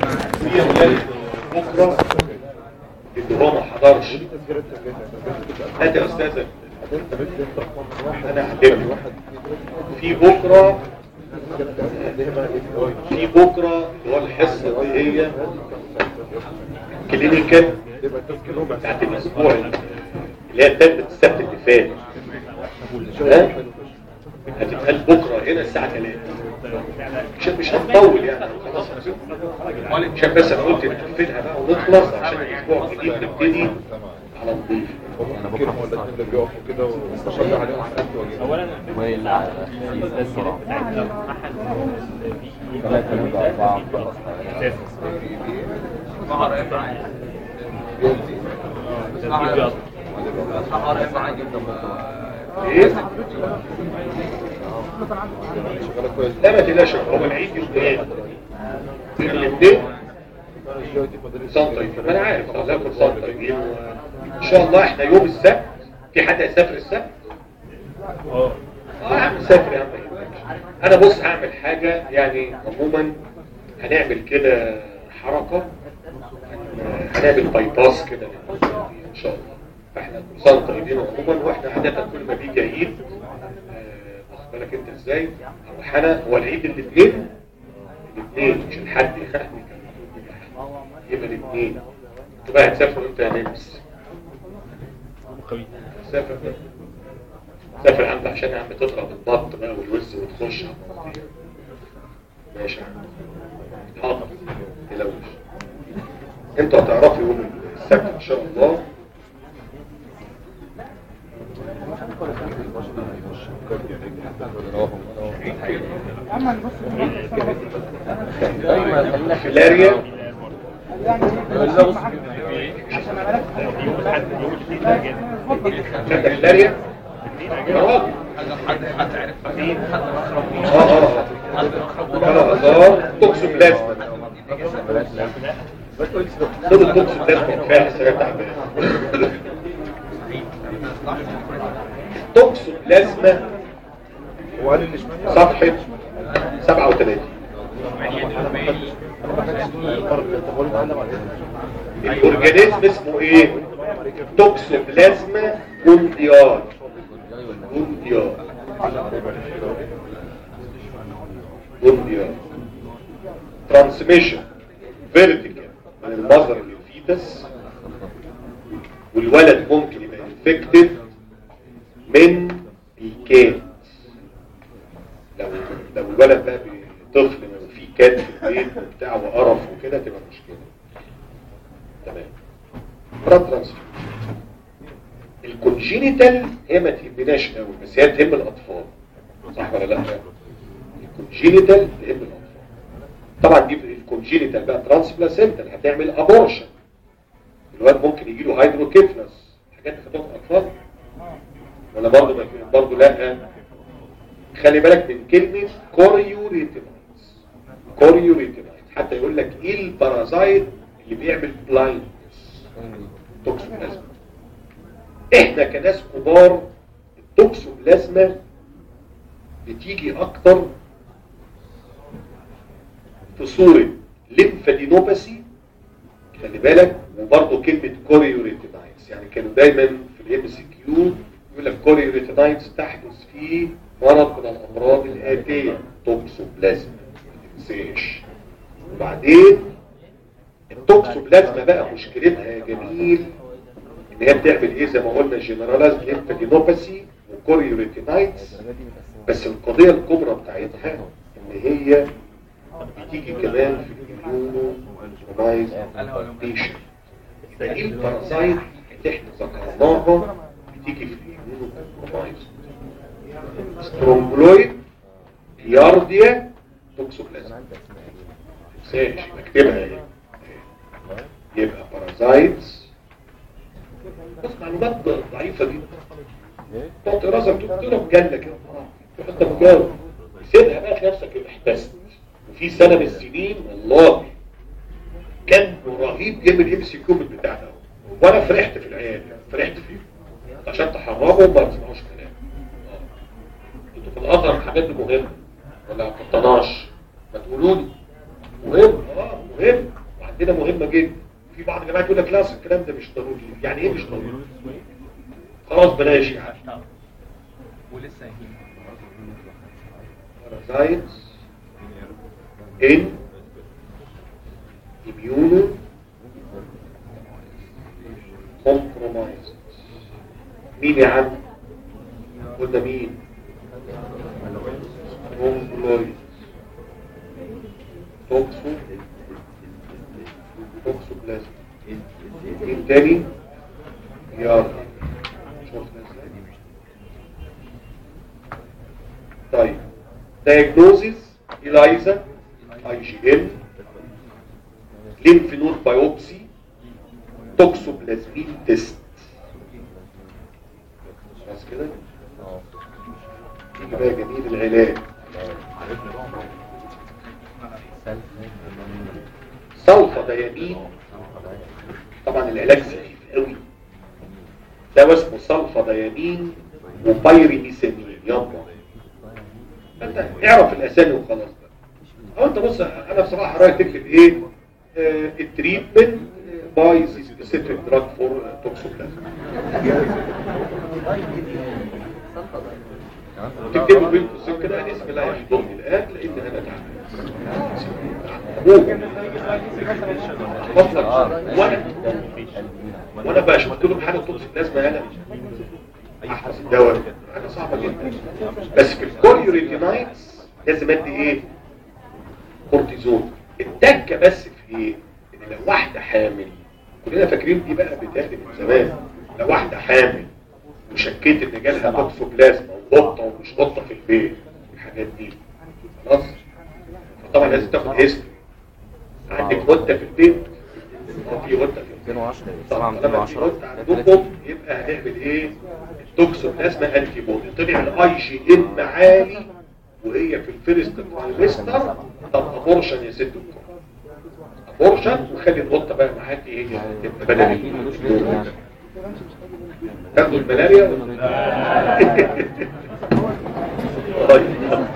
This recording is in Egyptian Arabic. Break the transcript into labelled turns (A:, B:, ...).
A: بكره اللي هو ما حضرش هات يا استاذه انا هعلمك في بكره في بكره اللي هو الحصه دي هي كلينيكال بتاعت الاسبوع اللي هي ثالثه السبت اللي فات ها؟ هتتقال بكره هنا الساعه 3 مش مش هنطول يعني خلاص عشان بس انا قلت نقفلها بقى ونخلص عشان الاسبوع الجديد نبتدي على نضيف
B: اولا
C: وين على
A: ايه لا ما تقلقش هو العيد يوم ايه الاثنين سنتر ما انا عارف هناكل سنتر ان شاء الله احنا يوم السبت في حد هيسافر السبت اه يا عم سافر يا عم انا بص هعمل حاجه يعني عموما هنعمل كده حركه هنعمل باي باس كده ان شاء الله فاحنا كل سنه وانتم طيبين عموما واحنا عاده كل ما بيجي عيد آه، واخد بالك انت ازاي اروح انا هو العيد الاثنين الاثنين مش الحد يعني يبقى الاثنين انتوا بقى هتسافروا امتى يا نمس؟ سافر سافر عندك عشان يا عم تضرب البط بقى والوز وتخش على المواضيع. ماشي يا عم حاضر تلوش انتوا هتعرفوا يوم السبت ان شاء الله فيلاريا خدت فيلاريا يا راجل اه اه اه اه توكسوبلازما خد التوكسوبلازما كفايه لسه جاي تعبان توكسوبلازما صفحة 37 الاورجانيزم اسمه ايه توكسوبلازما جونديار جونديار جونديار ترانسميشن فيرتيكال من المصدر للفيتس والولد ممكن يبقى انفكتد من الكات لو لو الولد بقى طفل فيه كات في البيت وبتاع وقرف وكده تبقى مشكله تمام براد ترانسفير الكونجينيتال هي ما تهمناش قوي بس هي تهم الاطفال صح ولا لا الكونجينيتال تهم الاطفال طبعا دي الكونجينيتال بقى ترانسبلاسنتال هتعمل ابورشن الواد ممكن يجي له هيدروكيفلس حاجات خطوط اطفال ولا برضه ما برضه لا خلي بالك من كلمه كوريوريتينايتس كوريوريتينايتس حتى يقول لك ايه البارازايت اللي بيعمل بلايندنس توكسوبلازما احنا كناس كبار التوكسوبلازما بتيجي اكتر في صورة ليمفادينوباسي خلي بالك وبرضه كلمة كوريوريتينايتس يعني كانوا دايما في الام سي كيو يقول لك كوريوريتينايتس تحدث في مرض من الامراض الاتية توكسوبلازما ما تنساش وبعدين التوكسوبلازما بقى مشكلتها يا جميل ان هي بتعمل ايه زي ما قلنا جنرالايز ليمفادينوباسي وكوريوريتينايتس بس القضية الكبرى بتاعتها ان هي بتيجي كمان في الاميونو كومبرايز بيشن ايه البارازايت اللي احنا ذكرناها بتيجي في الاميونو كومبرايز سترونجلويد يارديا توكسوبلازما تنساش اكتبها ايه يبقى بارازايتس بس معلومات ضعيفة دي تعطي راسك تقول مجلة كده تحط مجاوب سيبها بقى في نفسك احتست وفي سنة من السنين والله كان رهيب جيب الام سي كيو بتاع ده وانا فرحت في العيال فرحت فيه عشان تحرمهم ما يسمعوش كلام انتوا في الازهر الحاجات دي مهمه ولا ما تقتناش ما تقولوا لي مهم اه مهم وعندنا مهمه جدا في بعض الجماعات يقول لك لا أصل الكلام ده مش ضروري يعني ايه مش ضروري خلاص بلاش يعني
B: ولسه هي
A: parasites in immuno compromised مين يا عم قلنا مين مونجلويد توكسو توكسوبلازم مين تاني يلا شفنا ازاي طيب diagnosis ELISA IgM lymph node biopsy toxoplasmin test خلاص كده يجي بقى جميل العلاج سلفا ديامين طبعا العلاج سخيف قوي ده اسمه سلفا ديامين وبايريميثامين يلا انت اعرف الاسامي وخلاص بقى او انت بص انا بصراحه رايي تكتب ايه آه التريتمنت باي سبيسيفيك دراج فور توكسوبلازم تكتبوا بين قوسين كده اسم لا يحضرني الان لان انا تعبان وانا وانا بقى شفت لهم حاجه توكسوبلازم انا احفظ الدواء حاجه صعبه جدا بس في الكوريوريتينايتس لازم ادي ايه كورتيزون الدكه بس في ايه ان لو واحده حامل كلنا فاكرين دي بقى بتاخد من زمان لو واحده حامل وشكيت ان جالها توكسوبلازما وقطه ومش قطه في البيت الحاجات دي خلاص فطبعا لازم تاخد هيستوري عندك قطه في البيت اه في قطه في البيت
C: 210
A: طبعا
C: طبعا
A: لما في
C: 210
A: قطه عندكم يبقى هنعمل ايه التوكسوبلازما انتي بودي طلع الاي جي ام عالي وهي في الفيرست ترايمستر طب ابورشن يا ست الكل ابورشن وخلي القطه بقى معاكي هي تبقى بدل
C: أكيد ملوش ريت يعني.
A: تاخدوا الملاريا ولا- طيب